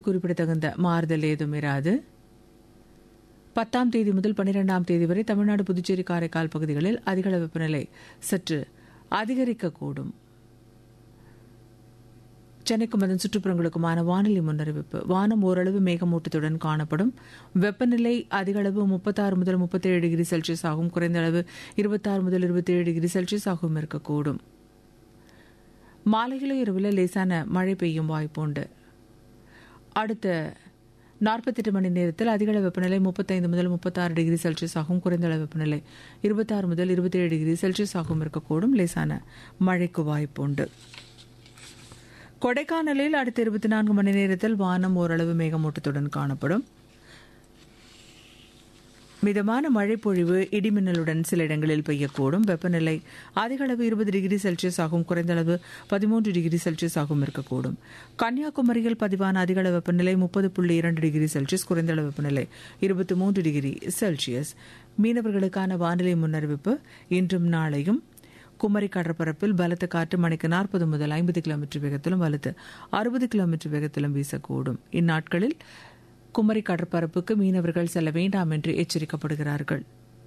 குறிப்பிடத்தகுந்த மாறுதல் ஏதும் இராது பத்தாம் தேதி முதல் பன்னிரெண்டாம் தேதி வரை தமிழ்நாடு புதுச்சேரி காரைக்கால் பகுதிகளில் அதிகளவு வெப்பநிலை சற்று அதிகரிக்கக்கூடும் சென்னைக்கும் அதன் சுற்றுப்புறங்களுக்குமான வானிலை முன்னறிவிப்பு வானம் ஓரளவு மேகமூட்டத்துடன் காணப்படும் வெப்பநிலை அதிகளவு முப்பத்தாறு முதல் முப்பத்தேழு டிகிரி செல்சியஸ் ஆகும் குறைந்த அளவு இருபத்தாறு முதல் இருபத்தேழு டிகிரி செல்சியஸ் ஆகவும் இருக்கக்கூடும் மாலையில இரவில் லேசான மழை பெய்யும் வாய்ப்புண்டு அடுத்த நாற்பத்தெட்டு மணி நேரத்தில் அதிகளவு வெப்பநிலை முப்பத்தைந்து முதல் முப்பத்தாறு டிகிரி செல்சியஸ் ஆகும் குறைந்த அளவு வெப்பநிலை இருபத்தாறு முதல் இருபத்தேழு டிகிரி செல்சியஸ் ஆகவும் இருக்கக்கூடும் லேசான மழைக்கு வாய்ப்புண்டு கொடைக்கானலில் அடுத்த இருபத்தி நான்கு மணி நேரத்தில் வானம் ஓரளவு மேகமூட்டத்துடன் காணப்படும் மிதமான மழைப்பொழிவு இடிமின்னலுடன் சில இடங்களில் பெய்யக்கூடும் வெப்பநிலை அதிக அளவு இருபது டிகிரி செல்சியஸ் ஆகும் குறைந்த அளவு பதிமூன்று டிகிரி செல்சியஸ் ஆகும் இருக்கக்கூடும் கன்னியாகுமரியில் பதிவான அதிக அளவு வெப்பநிலை முப்பது புள்ளி இரண்டு டிகிரி செல்சியஸ் குறைந்த அளவு வெப்பநிலை இருபத்தி மூன்று டிகிரி செல்சியஸ் மீனவர்களுக்கான வானிலை முன்னறிவிப்பு இன்றும் நாளையும் குமரி கடற்பரப்பில் பலத்த காற்று மணிக்கு நாற்பது முதல் ஐம்பது கிலோமீட்டர் வேகத்திலும் வலுத்து அறுபது கிலோமீட்டர் வேகத்திலும் வீசக்கூடும் இந்நாட்களில் குமரி கடற்பரப்புக்கு மீனவர்கள் செல்ல வேண்டாம் என்று எச்சரிக்கப்படுகிறார்கள்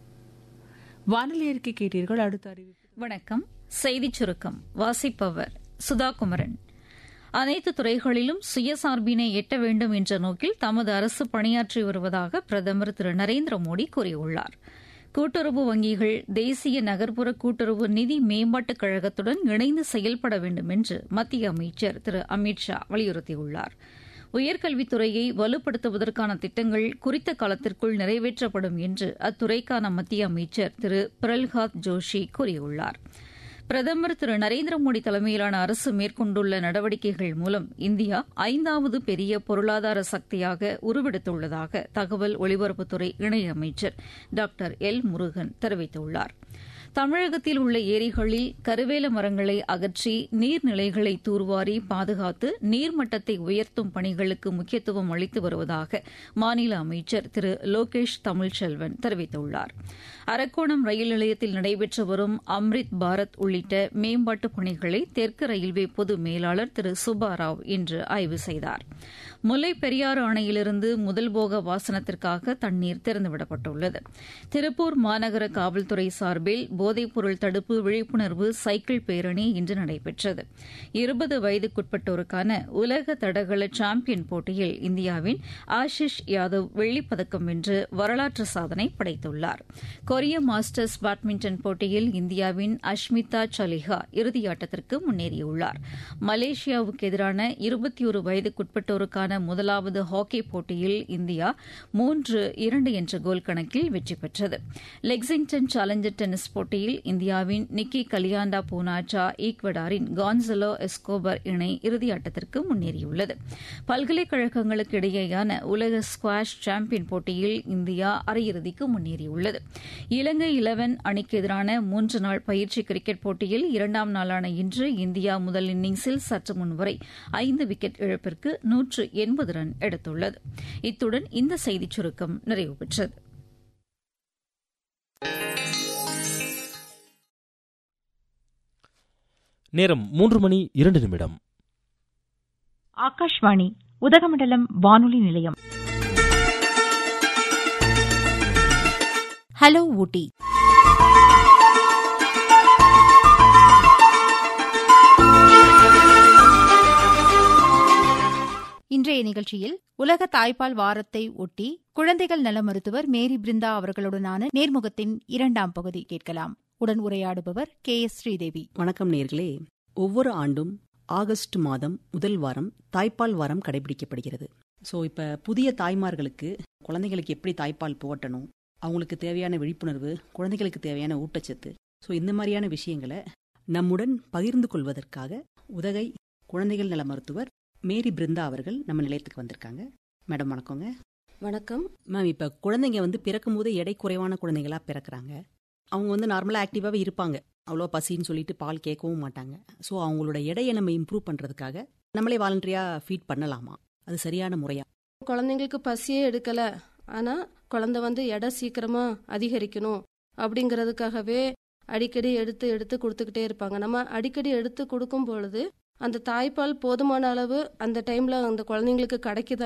வானிலை அறிக்கை கேட்டீர்கள் அடுத்த அறிவிப்பு வணக்கம் செய்திச் சுருக்கம் வாசிப்பவர் சுதா குமரன் அனைத்து துறைகளிலும் சுயசார்பினை எட்ட வேண்டும் என்ற நோக்கில் தமது அரசு பணியாற்றி வருவதாக பிரதமர் திரு நரேந்திர மோடி கூறியுள்ளார் கூட்டுறவு வங்கிகள் தேசிய நகர்ப்புற கூட்டுறவு நிதி மேம்பாட்டுக் கழகத்துடன் இணைந்து செயல்பட வேண்டும் என்று மத்திய அமைச்சர் திரு அமித் ஷா வலியுறுத்தியுள்ளார் உயர்கல்வித்துறையை வலுப்படுத்துவதற்கான திட்டங்கள் குறித்த காலத்திற்குள் நிறைவேற்றப்படும் என்று அத்துறைக்கான மத்திய அமைச்சர் திரு பிரல்ஹாத் ஜோஷி கூறியுள்ளார் பிரதமர் திரு நரேந்திர மோடி தலைமையிலான அரசு மேற்கொண்டுள்ள நடவடிக்கைகள் மூலம் இந்தியா ஐந்தாவது பெரிய பொருளாதார சக்தியாக உருவெடுத்துள்ளதாக தகவல் ஒலிபரப்புத்துறை இணையமைச்சர் டாக்டர் எல் முருகன் தெரிவித்துள்ளார் தமிழகத்தில் உள்ள ஏரிகளில் கருவேல மரங்களை அகற்றி நீர்நிலைகளை தூர்வாரி பாதுகாத்து நீர்மட்டத்தை உயர்த்தும் பணிகளுக்கு முக்கியத்துவம் அளித்து வருவதாக மாநில அமைச்சர் திரு லோகேஷ் தமிழ்ச்செல்வன் தெரிவித்துள்ளார் அரக்கோணம் ரயில் நிலையத்தில் நடைபெற்று வரும் அம்ரித் பாரத் உள்ளிட்ட மேம்பாட்டுப் பணிகளை தெற்கு ரயில்வே பொது மேலாளர் திரு சுப்பாராவ் இன்று ஆய்வு செய்தார் முல்லை பெரியாறு அணையிலிருந்து முதல் போக பாசனத்திற்காக தண்ணீர் திறந்துவிடப்பட்டுள்ளது திருப்பூர் மாநகர காவல்துறை சார்பில் போதைப்பொருள் தடுப்பு விழிப்புணர்வு சைக்கிள் பேரணி இன்று நடைபெற்றது இருபது வயதுக்குட்பட்டோருக்கான உலக தடகள சாம்பியன் போட்டியில் இந்தியாவின் ஆஷிஷ் யாதவ் வெள்ளிப்பதக்கம் வென்று வரலாற்று சாதனை படைத்துள்ளார் கொரிய மாஸ்டர்ஸ் பேட்மிண்டன் போட்டியில் இந்தியாவின் அஷ்மிதா சலிஹா இறுதியாட்டத்திற்கு முன்னேறியுள்ளார் மலேசியாவுக்கு எதிரான இருபத்தி ஒரு வயதுக்குட்பட்டோருக்கான முதலாவது ஹாக்கி போட்டியில் இந்தியா மூன்று இரண்டு என்ற கோல் கணக்கில் வெற்றி பெற்றது லெக்ஸிங்டன் சேலஞ்சர் டென்னிஸ் போட்டியில் இந்தியாவின் நிக்கி கலியாண்டா பூனாச்சா ஈக்வடாரின் கான்சலோ எஸ்கோபர் இணை இறுதியாட்டத்திற்கு முன்னேறியுள்ளது பல்கலைக்கழகங்களுக்கு இடையேயான உலக ஸ்குவாஷ் சாம்பியன் போட்டியில் இந்தியா அரையிறுதிக்கு முன்னேறியுள்ளது இலங்கை இலவன் அணிக்கு எதிரான மூன்று நாள் பயிற்சி கிரிக்கெட் போட்டியில் இரண்டாம் நாளான இன்று இந்தியா முதல் இன்னிங்ஸில் சற்று முன் வரை ஐந்து விக்கெட் இழப்பிற்கு நூற்று எண்பது ரன் எடுத்துள்ளது இத்துடன் இந்த செய்திச் சுருக்கம் நிறைவு பெற்றது நேரம் மூன்று மணி இரண்டு நிமிடம் ஆகாஷ்வாணி உதகமண்டலம் வானொலி நிலையம் ஹலோ ஊட்டி இன்றைய நிகழ்ச்சியில் உலக தாய்ப்பால் வாரத்தை ஒட்டி குழந்தைகள் நல மருத்துவர் மேரி பிருந்தா அவர்களுடனான நேர்முகத்தின் இரண்டாம் பகுதி கேட்கலாம் உடன் உரையாடுபவர் கே எஸ் ஸ்ரீதேவி வணக்கம் நேர்களே ஒவ்வொரு ஆண்டும் ஆகஸ்ட் மாதம் முதல் வாரம் தாய்ப்பால் வாரம் கடைபிடிக்கப்படுகிறது ஸோ இப்போ புதிய தாய்மார்களுக்கு குழந்தைகளுக்கு எப்படி தாய்ப்பால் புகட்டணும் அவங்களுக்கு தேவையான விழிப்புணர்வு குழந்தைகளுக்கு தேவையான ஊட்டச்சத்து ஸோ இந்த மாதிரியான விஷயங்களை நம்முடன் பகிர்ந்து கொள்வதற்காக உதகை குழந்தைகள் நல மருத்துவர் மேரி பிருந்தா அவர்கள் நம்ம நிலையத்துக்கு வந்திருக்காங்க மேடம் வணக்கங்க வணக்கம் மேம் இப்போ குழந்தைங்க வந்து பிறக்கும் போது எடை குறைவான குழந்தைங்களா பிறக்கிறாங்க அவங்க வந்து நார்மலாக ஆக்டிவாகவே இருப்பாங்க அவ்வளோ பசின்னு சொல்லிட்டு பால் கேட்கவும் மாட்டாங்க ஸோ அவங்களோட எடையை நம்ம இம்ப்ரூவ் பண்ணுறதுக்காக நம்மளே வாலண்டரியாக ஃபீட் பண்ணலாமா அது சரியான முறையா குழந்தைங்களுக்கு பசியே எடுக்கல ஆனா குழந்தை வந்து எடை சீக்கிரமா அதிகரிக்கணும் அப்படிங்கிறதுக்காகவே அடிக்கடி எடுத்து எடுத்து கொடுத்துக்கிட்டே இருப்பாங்க நம்ம அடிக்கடி எடுத்து கொடுக்கும் பொழுது அந்த தாய்ப்பால் போதுமான அளவு அந்த டைம்ல அந்த குழந்தைங்களுக்கு கிடைக்குதா